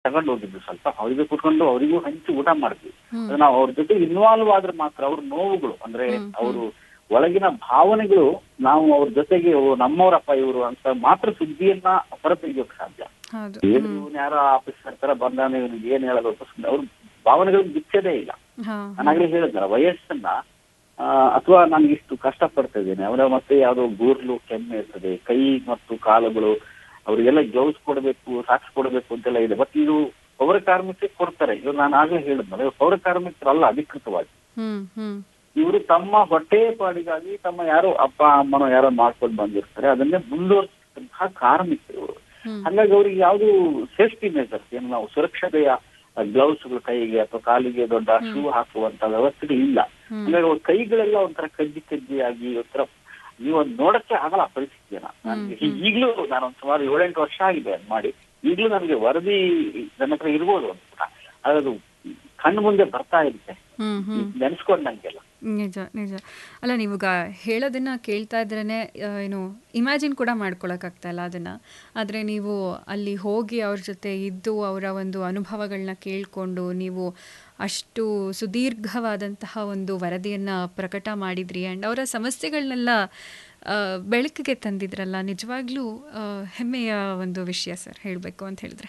ತಗೊಂಡು ಹೋಗಿದ್ದು ಸ್ವಲ್ಪ ಅವರಿಗೆ ಕುತ್ಕೊಂಡು ಅವರಿಗೂ ಹಂಚಿ ಊಟ ಮಾಡಿದ್ವಿ ಹ್ಮ್. ಅದು ನಾವು ಅವ್ರ ಜೊತೆ ಇನ್ವಾಲ್ವ್ ಆದ್ರೆ ಮಾತ್ರ ಅವ್ರ ನೋವುಗಳು ಅಂದ್ರೆ ಅವರು ಒಳಗಿನ ಭಾವನೆಗಳು ನಾವು ಅವ್ರ ಜೊತೆಗೆ ಓ, ನಮ್ಮವರಪ್ಪ ಇವರು ಅಂತ ಮಾತ್ರ ಸುದ್ದಿಯನ್ನ ಹೊರತೆಗೆಯೋಕ್ ಸಾಧ್ಯ ಹೌದು ಏನು ಇವ್ನು ಯಾರೋ ಆಫೀಸರ್ ತರ ಬಂದಾನೆ ಇವ್ನಿಗೆ ಏನ್ ಹೇಳಬೇಕು ಅವ್ರ ಭಾವನೆಗಳು ಬಿಚ್ಚದೇ ಇಲ್ಲ ಹಾ ನಾನಾಗ್ಲೇ ಹೇಳಿದ್ನಲ್ಲ ವಯಸ್ಸನ್ನ ಆ, ಅಥವಾ ನಾನು ಇಷ್ಟು ಕಷ್ಟ ಪಡ್ತಾ ಇದ್ದೇನೆ ಅವರ ಮತ್ತೆ ಯಾವ್ದೋ ಗೂರ್ಲು ಕೆಮ್ಮೆ ಇರ್ತದೆ ಕೈ ಮತ್ತು ಕಾಲುಗಳು ಅವರಿಗೆಲ್ಲ ಗ್ಲೌಸ್ ಕೊಡಬೇಕು ಸಾಕ್ಸ್ ಕೊಡಬೇಕು ಅಂತೆಲ್ಲ ಇದೆ ಬಟ್ ಇದು ಪೌರ ಕಾರ್ಮಿಕರಿಗೆ ಕೊಡ್ತಾರೆ ಇವ್ರು ನಾನು ಆಗ್ಲೇ ಹೇಳಿದ್ನಲ್ಲ ಇವ್ರು ಪೌರ ಕಾರ್ಮಿಕರಲ್ಲ ಅಧಿಕೃತವಾಗಿ ಹ್ಮ್ ಹ್ಮ್ ಇವರು ತಮ್ಮ ಹೊಟ್ಟೆ ಪಾಡಿಗಾಗಿ ತಮ್ಮ ಯಾರೋ ಅಪ್ಪ ಅಮ್ಮನೋ ಯಾರೋ ಮಾಡ್ಕೊಂಡು ಬಂದಿರ್ತಾರೆ ಅದನ್ನೇ ಮುಂದುವರಿಸಿದಂತಹ ಕಾರ್ಮಿಕರು ಇವರು ಹ್ಮ್. ಹಾಗಾಗಿ ಅವ್ರಿಗೆ ಯಾವುದು ಸೇಫ್ಟಿ ಮೆಜರ್ಸ್ ಏನು ನಾವು ಸುರಕ್ಷತೆಯ ಗ್ಲೌಸ್ಗಳು ಕೈಗೆ ಅಥವಾ ಕಾಲಿಗೆ ದೊಡ್ಡ ಶೂ ಹಾಕುವಂತ ವ್ಯವಸ್ಥೆ ಇಲ್ಲ ಹ್ಮ್. ಹಾಗಾಗಿ ಅವ್ರ ಕೈಗಳೆಲ್ಲ ಒಂಥರ ಕಜ್ಜಿ ಕಜ್ಜಿಯಾಗಿ ಒಂಥರ ನೀವು ಅದ್ ನೋಡಕ್ಕೆ ಆಗಲ್ಲ ಆ ಪರಿಸ್ಥಿತಿಯನ್ನ ನನಗೆ ಈಗ್ಲೂ ನಾನು ಒಂದ್ ಸುಮಾರು ಏಳೆಂಟು ವರ್ಷ ಆಗಿದೆ ಅದ್ ಮಾಡಿ ಈಗ್ಲೂ ನನಗೆ ವರದಿ ನನ್ನ ಹತ್ರ ಇರ್ಬೋದು ಒಂದು ಪುಟ ಆದ್ರೆ ಅದು ಕಣ್ಣು ಮುಂದೆ ಬರ್ತಾ ಇರುತ್ತೆ ಹ್ಮ್ ಹ್ಮ್ ನೆನ್ಸ್ಕೊಂಡಂಗೆಲ್ಲ ನಿಜ ನಿಜ ಅಲ್ಲ ನೀವೀಗ ಹೇಳೋದನ್ನ ಕೇಳ್ತಾ ಇದ್ರೇ ಏನು ಇಮ್ಯಾಜಿನ್ ಕೂಡ ಮಾಡ್ಕೊಳಕ್ಕಾಗ್ತಾ ಇಲ್ಲ ಅದನ್ನು ಆದರೆ ನೀವು ಅಲ್ಲಿ ಹೋಗಿ ಅವ್ರ ಜೊತೆ ಇದ್ದು ಅವರ ಒಂದು ಅನುಭವಗಳನ್ನ ಕೇಳಿಕೊಂಡು ನೀವು ಅಷ್ಟು ಸುದೀರ್ಘವಾದಂತಹ ಒಂದು ವರದಿಯನ್ನು ಪ್ರಕಟ ಮಾಡಿದ್ರಿ ಆ್ಯಂಡ್ ಅವರ ಸಮಸ್ಯೆಗಳನ್ನೆಲ್ಲ ಆ, ಬೆಳಕಿಗೆ ತಂದಿದ್ರಲ್ಲ ನಿಜವಾಗ್ಲೂ ಆ, ಹೆಮ್ಮೆಯ ಒಂದು ವಿಷಯ ಸರ್ ಹೇಳಬೇಕು ಅಂತ ಹೇಳಿದ್ರೆ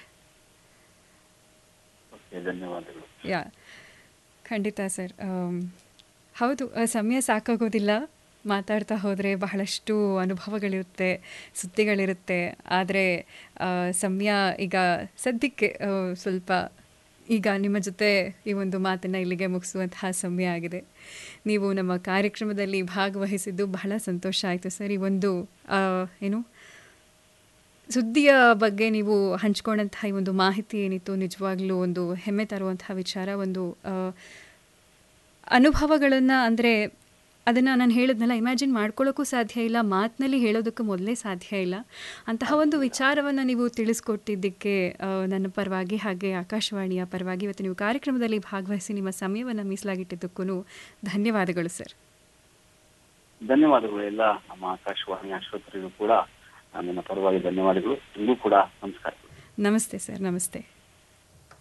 ಓಕೆ ಧನ್ಯವಾದಗಳು ಯಾ ಖಂಡಿತ ಸರ್ ಆಮ್, ಹೌದು ಆ, ಸಮಯ ಸಾಕಾಗೋದಿಲ್ಲ ಮಾತಾಡ್ತಾ ಹೋದರೆ ಬಹಳಷ್ಟು ಅನುಭವಗಳಿರುತ್ತೆ ಸುದ್ದಿಗಳಿರುತ್ತೆ ಆದರೆ ಆ, ಸಮಯ ಈಗ ಸದ್ಯಕ್ಕೆ ಆ, ಸ್ವಲ್ಪ ಈಗ ನಿಮ್ಮ ಜೊತೆ ಈ ಒಂದು ಮಾತನ್ನು ಇಲ್ಲಿಗೆ ಮುಗಿಸುವಂತಹ ಸಮಯ ಆಗಿದೆ ನೀವು ನಮ್ಮ ಕಾರ್ಯಕ್ರಮದಲ್ಲಿ ಭಾಗವಹಿಸಿದ್ದು ಬಹಳ ಸಂತೋಷ ಆಯಿತು ಸರ್ ಈ ಒಂದು ಆ, ಏನು ಸುದ್ದಿಯ ಬಗ್ಗೆ ನೀವು ಹಂಚ್ಕೊಂಡಂತಹ ಈ ಒಂದು ಮಾಹಿತಿ ಏನಿತ್ತು ನಿಜವಾಗ್ಲೂ ಒಂದು ಹೆಮ್ಮೆ ತರುವಂತಹ ವಿಚಾರ ಒಂದು ಆ, ಅನುಭವಗಳನ್ನು ಅಂದರೆ ಅದನ್ನು ನಾನು ಹೇಳಿದ್ನಲ್ಲ ಇಮ್ಯಾಜಿನ್ ಮಾಡ್ಕೊಳ್ಳೋಕ್ಕೂ ಸಾಧ್ಯ ಇಲ್ಲ ಮಾತಿನಲ್ಲಿ ಹೇಳೋದಕ್ಕೂ ಮೊದಲೇ ಸಾಧ್ಯ ಇಲ್ಲ ಅಂತಹ ಒಂದು ವಿಚಾರವನ್ನು ನೀವು ತಿಳಿಸ್ಕೊಟ್ಟಿದ್ದಕ್ಕೆ ಆ, ನನ್ನ ಪರವಾಗಿ ಹಾಗೆ ಆಕಾಶವಾಣಿಯ ಪರವಾಗಿ ಇವತ್ತು ನೀವು ಕಾರ್ಯಕ್ರಮದಲ್ಲಿ ಭಾಗವಹಿಸಿ ನಿಮ್ಮ ಸಮಯವನ್ನು ಮೀಸಲಾಗಿಟ್ಟಿದ್ದಕ್ಕೂ ಧನ್ಯವಾದಗಳು ಸರ್ ಧನ್ಯವಾದಗಳು ಎಲ್ಲ ನಮ್ಮ ಆಕಾಶವಾಣಿ ಆಶ್ರೋತರಿಗೂ ಕೂಡ ನನ್ನ ಪರವಾಗಿ ಧನ್ಯವಾದಗಳು ನಿಮಗೂ ಕೂಡ ನಮಸ್ಕಾರ ನಮಸ್ತೆ ಸರ್ ನಮಸ್ತೆ